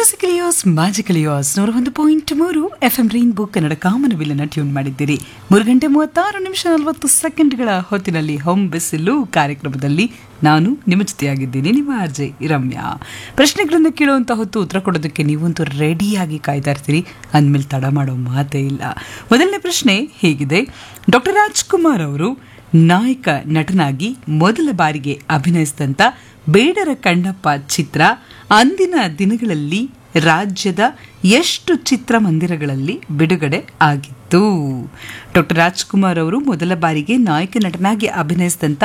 ಮ್ಯೂಸಿಕಲಿಯಾಸ್ ಮ್ಯಾಜಿಕಲಿಯಾಸ್ ನೂರ ಒಂದು ಪಾಯಿಂಟ್ ಮೂರು ಎಫ್ ಎಂ ರೈನ್ಬೋ ಕನ್ನಡ ಕಾಮನಬಿಲ್ಲನ್ನು ಟ್ಯೂನ್ ಮಾಡಿದ್ದೀರಿ ಮೂರು ಗಂಟೆ ಮೂವತ್ತಾರು ನಿಮಿಷ ನಲವತ್ತು ಸೆಕೆಂಡ್ಗಳ ಹೊತ್ತಿನಲ್ಲಿ ಹೋಮ್ ಬಿಸಿಲು ಕಾರ್ಯಕ್ರಮದಲ್ಲಿ ನಾನು ನಿಮ್ಮ ಜೊತೆಯಾಗಿದ್ದೀನಿ ನಿಮ್ಮ ಅರ್ಜೆ ರಮ್ಯಾ ಪ್ರಶ್ನೆಗಳನ್ನು ಕೇಳುವಂಥ ಹೊತ್ತು ಉತ್ತರ ಕೊಡೋದಕ್ಕೆ ನೀವಂತೂ ರೆಡಿಯಾಗಿ ಕಾಯ್ತಾ ಇರ್ತೀರಿ ಅಂದಮೇಲೆ ತಡ ಮಾಡೋ ಮಾತೇ ಇಲ್ಲ ಮೊದಲನೇ ಪ್ರಶ್ನೆ ಹೇಗಿದೆ ಡಾಕ್ಟರ್ ರಾಜ್ಕುಮಾರ್ ಅವರು ನಾಯಕ ನಟನಾಗಿ ಮೊದಲ ಬಾರಿಗೆ ಅಭಿನಯಿಸಿದಂಥ ಬೇಡರ ಕಣ್ಣಪ್ಪ ಚಿತ್ರ ಅಂದಿನ ದಿನಗಳಲ್ಲಿ ರಾಜ್ಯದ ಎಷ್ಟು ಚಿತ್ರಮಂದಿರಗಳಲ್ಲಿ ಬಿಡುಗಡೆ ಆಗಿತ್ತು ಡಾಕ್ಟರ್ ರಾಜ್ಕುಮಾರ್ ಅವರು ಮೊದಲ ಬಾರಿಗೆ ನಾಯಕ ನಟನಾಗಿ ಅಭಿನಯಿಸಿದಂಥ